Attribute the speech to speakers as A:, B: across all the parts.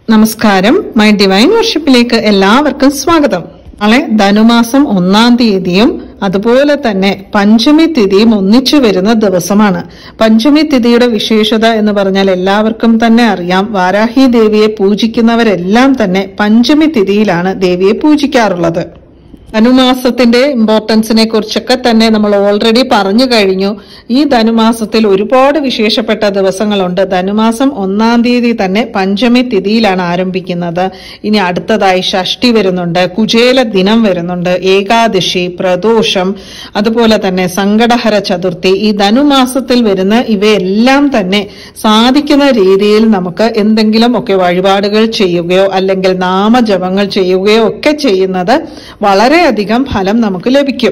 A: നമസ്കാരം my divine വർഷിപ്പിലേക്ക് എല്ലാവർക്കും സ്വാഗതം നാളെ ധനുമാസം ഒന്നാം തീയതിയും അതുപോലെ തന്നെ പഞ്ചമി തിഥിയും ഒന്നിച്ചു വരുന്ന ദിവസമാണ് പഞ്ചമി തിഥിയുടെ വിശേഷത എന്ന് പറഞ്ഞാൽ എല്ലാവർക്കും തന്നെ അറിയാം വാരാഹി ദേവിയെ പൂജിക്കുന്നവരെല്ലാം തന്നെ പഞ്ചമി തിഥിയിലാണ് ദേവിയെ പൂജിക്കാറുള്ളത് ധനുമാസത്തിന്റെ ഇമ്പോർട്ടൻസിനെ കുറിച്ചൊക്കെ തന്നെ നമ്മൾ ഓൾറെഡി പറഞ്ഞു കഴിഞ്ഞു ഈ ധനുമാസത്തിൽ ഒരുപാട് വിശേഷപ്പെട്ട ദിവസങ്ങളുണ്ട് ധനുമാസം ഒന്നാം തീയതി തന്നെ പഞ്ചമി തിഥിയിലാണ് ആരംഭിക്കുന്നത് ഇനി അടുത്തതായി ഷഷ്ടി വരുന്നുണ്ട് കുചേല ദിനം വരുന്നുണ്ട് ഏകാദശി പ്രദോഷം അതുപോലെ തന്നെ സങ്കടഹര ചതുർത്ഥി ഈ ധനുമാസത്തിൽ വരുന്ന ഇവയെല്ലാം തന്നെ സാധിക്കുന്ന രീതിയിൽ നമുക്ക് എന്തെങ്കിലും ഒക്കെ വഴിപാടുകൾ ചെയ്യുകയോ അല്ലെങ്കിൽ നാമജപങ്ങൾ ചെയ്യുകയോ ഒക്കെ ചെയ്യുന്നത് വളരെയധികം ഫലം നമുക്ക് ലഭിക്കും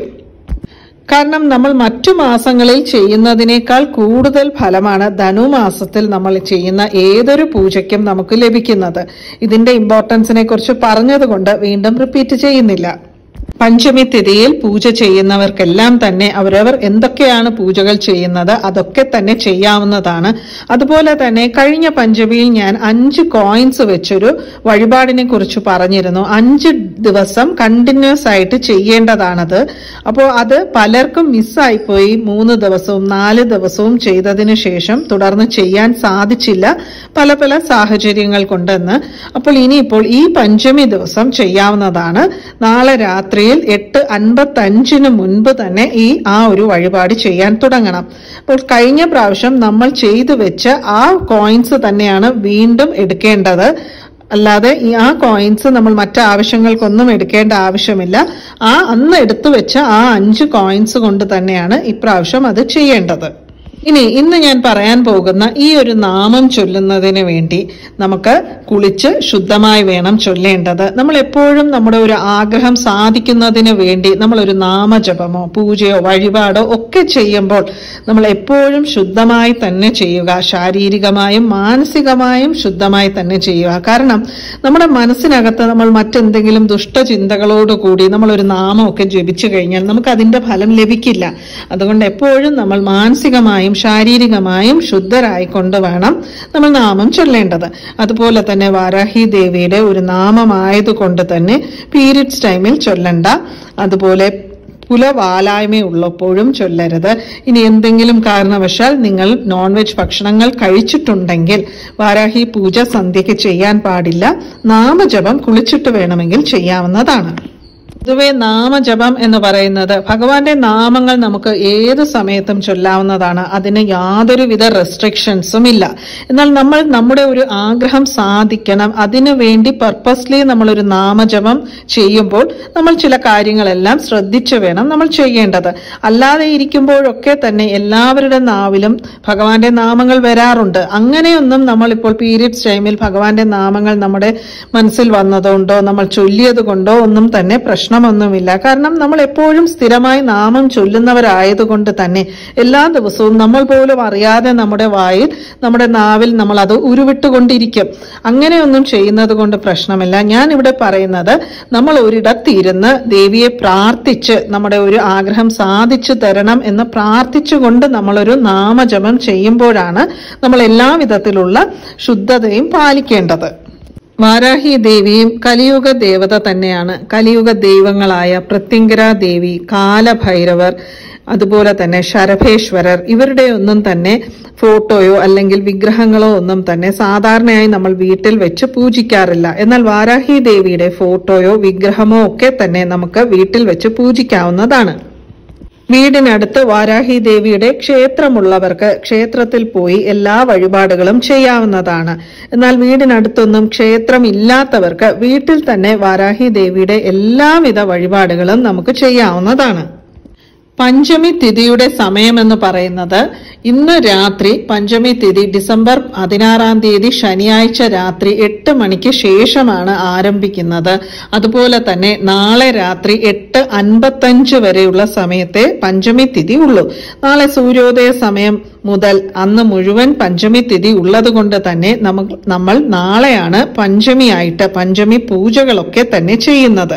A: കാരണം നമ്മൾ മറ്റു മാസങ്ങളിൽ ചെയ്യുന്നതിനേക്കാൾ കൂടുതൽ ഫലമാണ് ധനുമാസത്തിൽ നമ്മൾ ചെയ്യുന്ന ഏതൊരു പൂജയ്ക്കും നമുക്ക് ലഭിക്കുന്നത് ഇതിന്റെ ഇമ്പോർട്ടൻസിനെ കുറിച്ച് പറഞ്ഞതുകൊണ്ട് വീണ്ടും റിപ്പീറ്റ് ചെയ്യുന്നില്ല പഞ്ചമി തിഥിയിൽ പൂജ ചെയ്യുന്നവർക്കെല്ലാം തന്നെ അവരവർ എന്തൊക്കെയാണ് പൂജകൾ ചെയ്യുന്നത് അതൊക്കെ തന്നെ ചെയ്യാവുന്നതാണ് അതുപോലെ തന്നെ കഴിഞ്ഞ പഞ്ചമിയിൽ ഞാൻ അഞ്ച് കോയിൻസ് വെച്ചൊരു വഴിപാടിനെ കുറിച്ച് പറഞ്ഞിരുന്നു അഞ്ച് ദിവസം കണ്ടിന്യൂസ് ആയിട്ട് ചെയ്യേണ്ടതാണത് അപ്പോൾ അത് പലർക്കും മിസ്സായിപ്പോയി മൂന്ന് ദിവസവും നാല് ദിവസവും ചെയ്തതിന് ശേഷം തുടർന്ന് ചെയ്യാൻ സാധിച്ചില്ല പല പല സാഹചര്യങ്ങൾ കൊണ്ടെന്ന് അപ്പോൾ ഇനിയിപ്പോൾ ഈ പഞ്ചമി ദിവസം ചെയ്യാവുന്നതാണ് നാളെ രാത്രിയിൽ എട്ട് അൻപത്തി അഞ്ചിന് മുൻപ് തന്നെ ഈ ആ ഒരു വഴിപാട് ചെയ്യാൻ തുടങ്ങണം അപ്പോൾ കഴിഞ്ഞ പ്രാവശ്യം നമ്മൾ ചെയ്തു വെച്ച ആ കോയിൻസ് തന്നെയാണ് വീണ്ടും എടുക്കേണ്ടത് അല്ലാതെ ഈ ആ കോയിൻസ് നമ്മൾ മറ്റു ആവശ്യങ്ങൾക്കൊന്നും എടുക്കേണ്ട ആവശ്യമില്ല ആ അന്ന് എടുത്തു വെച്ച ആ അഞ്ച് കോയിൻസ് കൊണ്ട് തന്നെയാണ് ഇപ്രാവശ്യം അത് ചെയ്യേണ്ടത് ഇനി ഇന്ന് ഞാൻ പറയാൻ പോകുന്ന ഈ ഒരു നാമം ചൊല്ലുന്നതിന് വേണ്ടി നമുക്ക് കുളിച്ച് ശുദ്ധമായി വേണം ചൊല്ലേണ്ടത് നമ്മൾ എപ്പോഴും നമ്മുടെ ഒരു ആഗ്രഹം സാധിക്കുന്നതിന് വേണ്ടി നമ്മൾ ഒരു നാമജപമോ പൂജയോ വഴിപാടോ ഒക്കെ ചെയ്യുമ്പോൾ നമ്മൾ എപ്പോഴും ശുദ്ധമായി തന്നെ ചെയ്യുക ശാരീരികമായും മാനസികമായും ശുദ്ധമായി തന്നെ ചെയ്യുക കാരണം നമ്മുടെ മനസ്സിനകത്ത് നമ്മൾ മറ്റെന്തെങ്കിലും ദുഷ്ടചിന്തകളോട് കൂടി നമ്മൾ ഒരു നാമമൊക്കെ ജപിച്ചു കഴിഞ്ഞാൽ നമുക്ക് അതിന്റെ ഫലം ലഭിക്കില്ല അതുകൊണ്ട് എപ്പോഴും നമ്മൾ മാനസികമായും ശാരീരികമായും ശുദ്ധരായിക്കൊണ്ട് വേണം നമ്മൾ നാമം ചൊല്ലേണ്ടത് അതുപോലെ തന്നെ വാരാഹി ദേവിയുടെ ഒരു നാമമായതുകൊണ്ട് തന്നെ പീരിയഡ്സ് ടൈമിൽ ചൊല്ലണ്ട അതുപോലെ പുലവാലായ്മയുള്ളപ്പോഴും ചൊല്ലരുത് ഇനി എന്തെങ്കിലും കാരണവശാൽ നിങ്ങൾ നോൺ വെജ് ഭക്ഷണങ്ങൾ കഴിച്ചിട്ടുണ്ടെങ്കിൽ വാരാഹി പൂജ സന്ധ്യയ്ക്ക് ചെയ്യാൻ പാടില്ല നാമജപം കുളിച്ചിട്ട് വേണമെങ്കിൽ ചെയ്യാവുന്നതാണ് പൊതുവെ നാമജപം എന്ന് പറയുന്നത് ഭഗവാന്റെ നാമങ്ങൾ നമുക്ക് ഏത് സമയത്തും ചൊല്ലാവുന്നതാണ് അതിന് യാതൊരുവിധ റെസ്ട്രിക്ഷൻസും ഇല്ല എന്നാൽ നമ്മൾ നമ്മുടെ ഒരു ആഗ്രഹം സാധിക്കണം അതിനു വേണ്ടി പർപ്പസ്ലി നമ്മൾ ഒരു നാമജപം ചെയ്യുമ്പോൾ നമ്മൾ ചില കാര്യങ്ങളെല്ലാം ശ്രദ്ധിച്ചു വേണം നമ്മൾ ചെയ്യേണ്ടത് അല്ലാതെ ഇരിക്കുമ്പോഴൊക്കെ തന്നെ എല്ലാവരുടെ നാവിലും ഭഗവാന്റെ നാമങ്ങൾ വരാറുണ്ട് അങ്ങനെയൊന്നും നമ്മൾ ഇപ്പോൾ പീരിയഡ്സ് ടൈമിൽ ഭഗവാന്റെ നാമങ്ങൾ നമ്മുടെ മനസ്സിൽ വന്നതുകൊണ്ടോ നമ്മൾ ചൊല്ലിയത് കൊണ്ടോ ഒന്നും തന്നെ പ്രശ്നമൊന്നുമില്ല കാരണം നമ്മൾ എപ്പോഴും സ്ഥിരമായി നാമം ചൊല്ലുന്നവരായതുകൊണ്ട് തന്നെ എല്ലാ ദിവസവും നമ്മൾ പോലും അറിയാതെ നമ്മുടെ വായിൽ നമ്മുടെ നാവിൽ നമ്മൾ അത് ഉരുവിട്ടുകൊണ്ടിരിക്കും അങ്ങനെയൊന്നും ചെയ്യുന്നത് കൊണ്ട് പ്രശ്നമില്ല ഞാൻ ഇവിടെ പറയുന്നത് നമ്മൾ ഒരിടത്തിരുന്ന് ദേവിയെ പ്രാർത്ഥിച്ച് നമ്മുടെ ഒരു ആഗ്രഹം സാധിച്ചു തരണം എന്ന് പ്രാർത്ഥിച്ചുകൊണ്ട് നമ്മളൊരു നാമജപം ചെയ്യുമ്പോഴാണ് നമ്മൾ എല്ലാ വിധത്തിലുള്ള ശുദ്ധതയും പാലിക്കേണ്ടത് വാരാഹി ദേവിയും കലിയുഗ ദേവത തന്നെയാണ് കലിയുഗ ദൈവങ്ങളായ പ്രത്യങ്കര ദേവി കാലഭൈരവർ അതുപോലെ തന്നെ ശരഭേശ്വരർ ഇവരുടെ ഒന്നും തന്നെ ഫോട്ടോയോ അല്ലെങ്കിൽ വിഗ്രഹങ്ങളോ ഒന്നും തന്നെ സാധാരണയായി നമ്മൾ വീട്ടിൽ വെച്ച് പൂജിക്കാറില്ല എന്നാൽ വാരാഹി ദേവിയുടെ ഫോട്ടോയോ വിഗ്രഹമോ ഒക്കെ തന്നെ നമുക്ക് വീട്ടിൽ വെച്ച് പൂജിക്കാവുന്നതാണ് വീടിനടുത്ത് വാരാഹി ദേവിയുടെ ക്ഷേത്രമുള്ളവർക്ക് ക്ഷേത്രത്തിൽ പോയി എല്ലാ വഴിപാടുകളും ചെയ്യാവുന്നതാണ് എന്നാൽ വീടിനടുത്തൊന്നും ക്ഷേത്രം ഇല്ലാത്തവർക്ക് വീട്ടിൽ തന്നെ വാരാഹി ദേവിയുടെ എല്ലാവിധ വഴിപാടുകളും നമുക്ക് ചെയ്യാവുന്നതാണ് പഞ്ചമി തിഥിയുടെ സമയമെന്ന് പറയുന്നത് ഇന്ന് രാത്രി പഞ്ചമി തിഥി ഡിസംബർ പതിനാറാം തീയതി ശനിയാഴ്ച രാത്രി എട്ട് മണിക്ക് ശേഷമാണ് ആരംഭിക്കുന്നത് അതുപോലെ തന്നെ നാളെ രാത്രി എട്ട് അൻപത്തഞ്ച് വരെയുള്ള സമയത്തെ പഞ്ചമി തിഥി ഉള്ളൂ നാളെ സൂര്യോദയ സമയം മുതൽ അന്ന് മുഴുവൻ പഞ്ചമി തിഥി ഉള്ളത് കൊണ്ട് തന്നെ നമുക്ക് നമ്മൾ നാളെയാണ് പഞ്ചമിയായിട്ട് പഞ്ചമി പൂജകളൊക്കെ തന്നെ ചെയ്യുന്നത്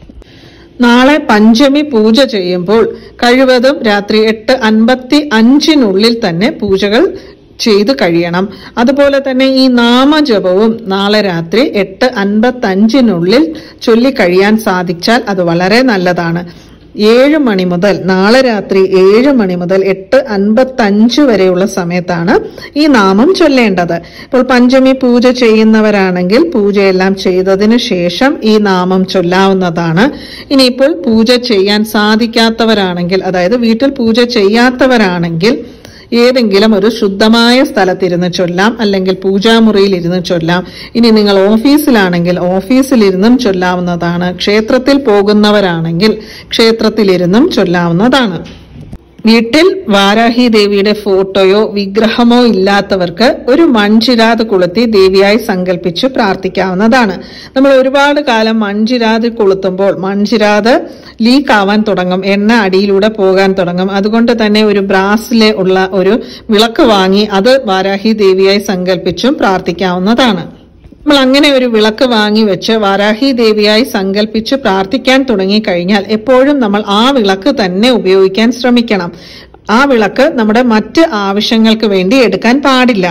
A: നാളെ പഞ്ചമി പൂജ ചെയ്യുമ്പോൾ കഴിവതും രാത്രി എട്ട് അൻപത്തി അഞ്ചിനുള്ളിൽ തന്നെ പൂജകൾ ചെയ്തു കഴിയണം അതുപോലെ തന്നെ ഈ നാമജപവും നാളെ രാത്രി എട്ട് അൻപത്തഞ്ചിനുള്ളിൽ ചൊല്ലിക്കഴിയാൻ സാധിച്ചാൽ അത് വളരെ നല്ലതാണ് ഏഴ് മണി മുതൽ നാളെ രാത്രി ഏഴ് മണി മുതൽ എട്ട് അൻപത്തഞ്ച് വരെയുള്ള സമയത്താണ് ഈ നാമം ചൊല്ലേണ്ടത് ഇപ്പോൾ പഞ്ചമി പൂജ ചെയ്യുന്നവരാണെങ്കിൽ പൂജയെല്ലാം ചെയ്തതിന് ശേഷം ഈ നാമം ചൊല്ലാവുന്നതാണ് ഇനിയിപ്പോൾ പൂജ ചെയ്യാൻ സാധിക്കാത്തവരാണെങ്കിൽ അതായത് വീട്ടിൽ പൂജ ചെയ്യാത്തവരാണെങ്കിൽ ഏതെങ്കിലും ഒരു ശുദ്ധമായ സ്ഥലത്തിരുന്ന് ചൊല്ലാം അല്ലെങ്കിൽ പൂജാമുറിയിൽ ഇരുന്ന് ചൊല്ലാം ഇനി നിങ്ങൾ ഓഫീസിലാണെങ്കിൽ ഓഫീസിലിരുന്നും ചൊല്ലാവുന്നതാണ് ക്ഷേത്രത്തിൽ പോകുന്നവരാണെങ്കിൽ ക്ഷേത്രത്തിലിരുന്നും ചൊല്ലാവുന്നതാണ് വീട്ടിൽ വാരാഹി ദേവിയുടെ ഫോട്ടോയോ വിഗ്രഹമോ ഇല്ലാത്തവർക്ക് ഒരു മൺചിരാത് കൊളുത്തി ദേവിയായി സങ്കല്പിച്ച് പ്രാർത്ഥിക്കാവുന്നതാണ് നമ്മൾ ഒരുപാട് കാലം മൺചിരാത് കൊളുത്തുമ്പോൾ മൺചിരാത് ലീക്ക് ആവാൻ തുടങ്ങും എണ്ണ അടിയിലൂടെ പോകാൻ തുടങ്ങും അതുകൊണ്ട് തന്നെ ഒരു ബ്രാസിലെ ഉള്ള ഒരു വിളക്ക് വാങ്ങി അത് വാരാഹി ദേവിയായി സങ്കല്പിച്ചും പ്രാർത്ഥിക്കാവുന്നതാണ് നമ്മൾ അങ്ങനെ ഒരു വിളക്ക് വാങ്ങി വെച്ച് വാരാഹി ദേവിയായി സങ്കല്പിച്ച് പ്രാർത്ഥിക്കാൻ തുടങ്ങിക്കഴിഞ്ഞാൽ എപ്പോഴും നമ്മൾ ആ വിളക്ക് തന്നെ ഉപയോഗിക്കാൻ ശ്രമിക്കണം ആ വിളക്ക് നമ്മുടെ മറ്റ് ആവശ്യങ്ങൾക്ക് വേണ്ടി എടുക്കാൻ പാടില്ല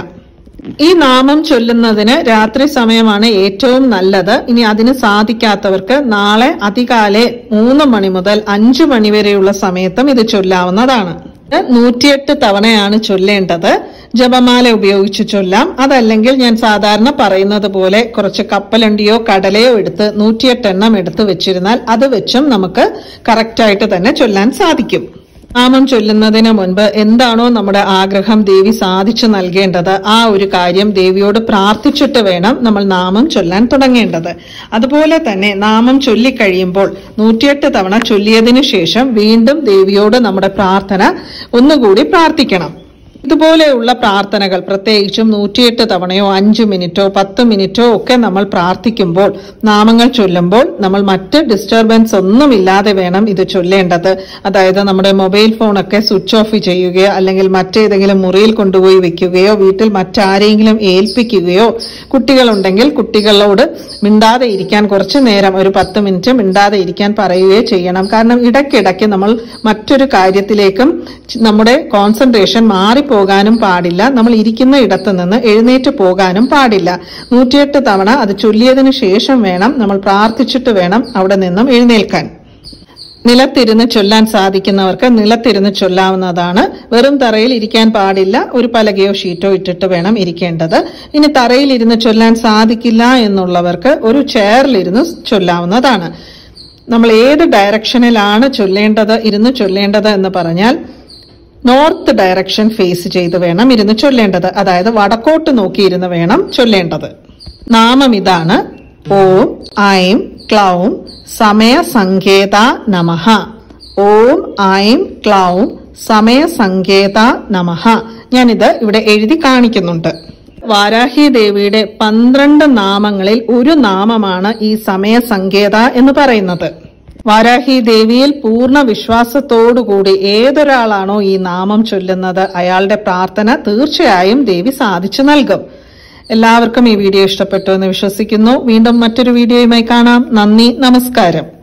A: ഈ നാമം ചൊല്ലുന്നതിന് രാത്രി സമയമാണ് ഏറ്റവും നല്ലത് ഇനി അതിന് സാധിക്കാത്തവർക്ക് നാളെ അതികാലെ മൂന്ന് മണി മുതൽ അഞ്ചു മണി വരെയുള്ള സമയത്തും ഇത് ചൊല്ലാവുന്നതാണ് ഇത് നൂറ്റിയെട്ട് തവണയാണ് ചൊല്ലേണ്ടത് ജപമാല ഉപയോഗിച്ച് ചൊല്ലാം അതല്ലെങ്കിൽ ഞാൻ സാധാരണ പറയുന്നത് പോലെ കുറച്ച് കപ്പലണ്ടിയോ കടലയോ എടുത്ത് നൂറ്റിയെട്ട് എണ്ണം എടുത്ത് വെച്ചിരുന്നാൽ അത് വെച്ചും നമുക്ക് കറക്റ്റായിട്ട് തന്നെ ചൊല്ലാൻ സാധിക്കും നാമം ചൊല്ലുന്നതിന് മുൻപ് എന്താണോ നമ്മുടെ ആഗ്രഹം ദേവി സാധിച്ചു നൽകേണ്ടത് ആ ഒരു കാര്യം ദേവിയോട് പ്രാർത്ഥിച്ചിട്ട് വേണം നമ്മൾ നാമം ചൊല്ലാൻ തുടങ്ങേണ്ടത് അതുപോലെ തന്നെ നാമം ചൊല്ലിക്കഴിയുമ്പോൾ നൂറ്റിയെട്ട് തവണ ചൊല്ലിയതിനു ശേഷം വീണ്ടും ദേവിയോട് നമ്മുടെ പ്രാർത്ഥന ഒന്നുകൂടി പ്രാർത്ഥിക്കണം ഇതുപോലെയുള്ള പ്രാർത്ഥനകൾ പ്രത്യേകിച്ചും നൂറ്റിയെട്ട് തവണയോ അഞ്ചു മിനിറ്റോ പത്ത് മിനിറ്റോ ഒക്കെ നമ്മൾ പ്രാർത്ഥിക്കുമ്പോൾ നാമങ്ങൾ ചൊല്ലുമ്പോൾ നമ്മൾ മറ്റ് ഡിസ്റ്റർബൻസ് ഒന്നുമില്ലാതെ വേണം ഇത് ചൊല്ലേണ്ടത് അതായത് നമ്മുടെ മൊബൈൽ ഫോണൊക്കെ സ്വിച്ച് ഓഫ് ചെയ്യുകയോ അല്ലെങ്കിൽ മറ്റേതെങ്കിലും മുറിയിൽ കൊണ്ടുപോയി വെക്കുകയോ വീട്ടിൽ മറ്റാരെങ്കിലും ഏൽപ്പിക്കുകയോ കുട്ടികളുണ്ടെങ്കിൽ കുട്ടികളോട് മിണ്ടാതെ ഇരിക്കാൻ കുറച്ചു നേരം ഒരു പത്ത് മിനിറ്റ് മിണ്ടാതെ ഇരിക്കാൻ പറയുകയോ ചെയ്യണം കാരണം ഇടയ്ക്കിടയ്ക്ക് നമ്മൾ മറ്റൊരു കാര്യത്തിലേക്കും നമ്മുടെ കോൺസെൻട്രേഷൻ മാറിപ്പോകാനും പാടില്ല നമ്മൾ ഇരിക്കുന്ന ഇടത്ത് നിന്ന് എഴുന്നേറ്റ് പോകാനും പാടില്ല നൂറ്റിയെട്ട് തവണ അത് ചൊല്ലിയതിനു ശേഷം വേണം നമ്മൾ പ്രാർത്ഥിച്ചിട്ട് വേണം അവിടെ നിന്നും എഴുന്നേൽക്കാൻ നിലത്തിരുന്ന് ചൊല്ലാൻ സാധിക്കുന്നവർക്ക് നിലത്തിരുന്ന് ചൊല്ലാവുന്നതാണ് വെറും തറയിൽ ഇരിക്കാൻ പാടില്ല ഒരു പലകയോ ഷീറ്റോ ഇട്ടിട്ട് വേണം ഇരിക്കേണ്ടത് ഇനി തറയിൽ ഇരുന്ന് ചൊല്ലാൻ സാധിക്കില്ല എന്നുള്ളവർക്ക് ഒരു ചെയറിലിരുന്ന് ചൊല്ലാവുന്നതാണ് നമ്മൾ ഏത് ഡയറക്ഷനിലാണ് ചൊല്ലേണ്ടത് ഇരുന്ന് ചൊല്ലേണ്ടത് എന്ന് പറഞ്ഞാൽ നോർത്ത് ഡയറക്ഷൻ ഫേസ് ചെയ്ത് വേണം ഇരുന്ന് ചൊല്ലേണ്ടത് അതായത് വടക്കോട്ട് നോക്കിയിരുന്ന് വേണം ചൊല്ലേണ്ടത് നാമം ഇതാണ് ഓം ഐം ക്ലൗം സമയസങ്കേത നമഃ ഓം ഐം ക്ലൗം സമയസങ്കേത നമഃ ഞാനിത് ഇവിടെ എഴുതി കാണിക്കുന്നുണ്ട് വാരാഹി ദേവിയുടെ പന്ത്രണ്ട് നാമങ്ങളിൽ ഒരു നാമമാണ് ഈ സമയസങ്കേത എന്ന് പറയുന്നത് വാരാഹി ദേവിയിൽ പൂർണ്ണ വിശ്വാസത്തോടുകൂടി ഏതൊരാളാണോ ഈ നാമം ചൊല്ലുന്നത് അയാളുടെ പ്രാർത്ഥന തീർച്ചയായും ദേവി സാധിച്ചു നൽകും എല്ലാവർക്കും ഈ വീഡിയോ ഇഷ്ടപ്പെട്ടു എന്ന് വിശ്വസിക്കുന്നു വീണ്ടും മറ്റൊരു വീഡിയോയുമായി കാണാം നന്ദി നമസ്കാരം